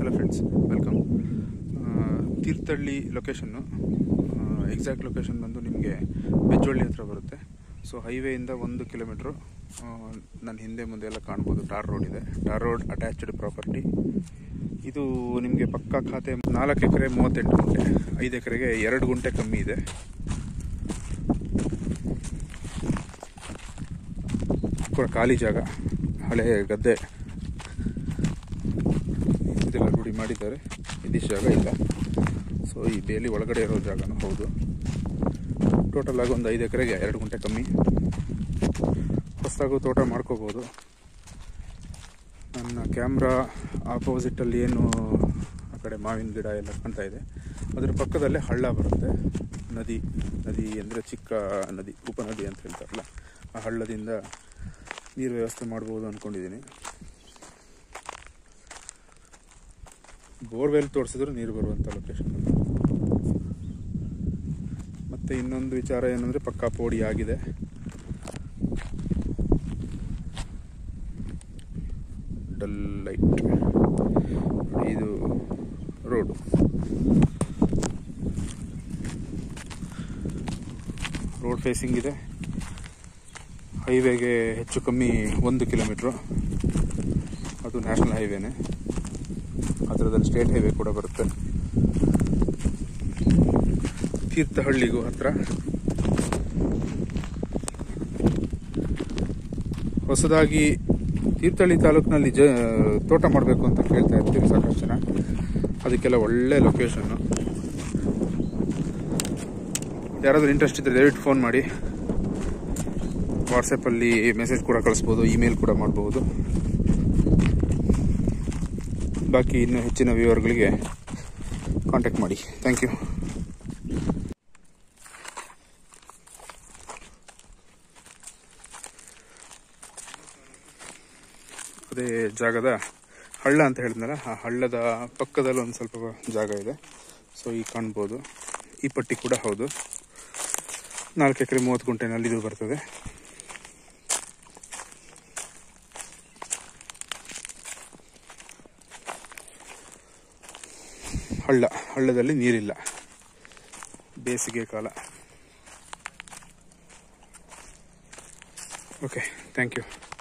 hello friends welcome Thirthahalli ಲೊಕೇಶನ್ನು exact location ಬಂದು ನಿಮಗೆ ಬೆಜ್ಜೊಳ್ಳಿ ಹತ್ರ ಬರುತ್ತೆ ಸೊ ಹೈವೇಯಿಂದ ಒಂದು ಕಿಲೋಮೀಟ್ರು ನನ್ನ ಹಿಂದೆ ಮುಂದೆ ಎಲ್ಲ ಕಾಣ್ಬೋದು ಟಾರ್ ರೋಡ್ ಇದೆ ಟಾರ್ ರೋಡ್ ಅಟ್ಯಾಚ್ಡ್ ಪ್ರಾಪರ್ಟಿ ಇದು ನಿಮಗೆ ಪಕ್ಕಾ ಖಾತೆ ನಾಲ್ಕು ಎಕರೆ ಮೂವತ್ತೆಂಟು ಗುಂಟೆ ಐದು ಎಕರೆಗೆ ಎರಡು ಗುಂಟೆ ಕಮ್ಮಿ ಇದೆ ಕೂಡ ಖಾಲಿ ಜಾಗ ಹಳೆ ಗದ್ದೆ ಇದೆಲ್ಲ ರೂಢಿ ಮಾಡಿದ್ದಾರೆ ಇದಿಷ್ಟು ಜಾಗ ಇಲ್ಲ ಸೊ ಈ ಬೇಲಿ ಒಳಗಡೆ ಇರೋ ಜಾಗನೂ ಹೌದು ಟೋಟಲ್ ಆಗಿ ಒಂದು ಐದು ಎಕರೆಗೆ ಎರಡು ಗುಂಟೆ ಕಮ್ಮಿ ಹೊಸದಾಗೂ ತೋಟ ಮಾಡ್ಕೋಬೋದು ನನ್ನ ಕ್ಯಾಮ್ರಾ ಆಪೋಸಿಟಲ್ಲಿ ಏನು ಆ ಕಡೆ ಮಾವಿನ ಗಿಡ ಎಲ್ಲ ಕಾಣ್ತಾ ಇದೆ ಅದರ ಪಕ್ಕದಲ್ಲೇ ಹಳ್ಳ ಬರುತ್ತೆ ನದಿ ನದಿ ಅಂದರೆ ಚಿಕ್ಕ ನದಿ ಉಪನದಿ ಅಂತ ಹೇಳ್ತಾರಲ್ಲ ಆ ಹಳ್ಳದಿಂದ ನೀರು ವ್ಯವಸ್ಥೆ ಮಾಡ್ಬೋದು ಅಂದ್ಕೊಂಡಿದ್ದೀನಿ ಬೋರ್ವೆಲ್ ತೋರಿಸಿದ್ರು ನೀರು ಬರುವಂಥ ಲೊಕೇಶನ್ ಮತ್ತು ಇನ್ನೊಂದು ವಿಚಾರ ಏನಂದರೆ ಪಕ್ಕಾ ಪೋಡಿ ಆಗಿದೆ ಡಲ್ ಲೈಟ್ ಇದು ರೋಡು ರೋಡ್ ಫೇಸಿಂಗ್ ಇದೆ ಹೈವೇಗೆ ಹೆಚ್ಚು ಕಮ್ಮಿ ಒಂದು ಕಿಲೋಮೀಟ್ರು ಅದು ನ್ಯಾಷನಲ್ ಹೈವೇನೆ ಹತ್ತಿರದಲ್ಲಿ ಸ್ಟೇಟ್ ಹೈವೇ ಕೂಡ ಬರುತ್ತೆ ತೀರ್ಥಹಳ್ಳಿಗೂ ಹತ್ರ ಹೊಸದಾಗಿ ತೀರ್ಥಹಳ್ಳಿ ತಾಲೂಕಿನಲ್ಲಿ ಜ ತೋಟ ಮಾಡಬೇಕು ಅಂತ ಕೇಳ್ತಾ ಇರ್ತೀವಿ ಸಾಕಷ್ಟು ಜನ ಅದಕ್ಕೆಲ್ಲ ಒಳ್ಳೆ ಲೊಕೇಶನ್ನು ಯಾರಾದರೂ ಇಂಟ್ರೆಸ್ಟ್ ಇದ್ದರೆ ದಯವಿಟ್ಟು ಫೋನ್ ಮಾಡಿ ವಾಟ್ಸಪ್ಪಲ್ಲಿ ಮೆಸೇಜ್ ಕೂಡ ಕಳಿಸ್ಬೋದು ಇಮೇಲ್ ಕೂಡ ಮಾಡ್ಬೋದು ಬಾಕಿ ಇನ್ನೂ ಹೆಚ್ಚಿನ ವ್ಯೂವರ್ಗಳಿಗೆ ಕಾಂಟ್ಯಾಕ್ಟ್ ಮಾಡಿ ಥ್ಯಾಂಕ್ ಯು ಅದೇ ಜಾಗದ ಹಳ್ಳ ಅಂತ ಹೇಳಿದ್ನಲ್ಲ ಆ ಹಳ್ಳದ ಪಕ್ಕದಲ್ಲಿ ಒಂದು ಸ್ವಲ್ಪ ಜಾಗ ಇದೆ ಸೊ ಈಗ ಕಾಣ್ಬೋದು ಈ ಪಟ್ಟಿ ಕೂಡ ಹೌದು ನಾಲ್ಕು ಎಕರೆ ಮೂವತ್ತು ಗುಂಟೆನಲ್ಲಿ ಇದು ಬರ್ತದೆ ಹಳ್ಳ ಹಳ್ಳದಲ್ಲಿ ನೀರಿಲ್ಲ ಬೇಸಿಗೆ ಕಾಲ ಓಕೆ ಥ್ಯಾಂಕ್ ಯು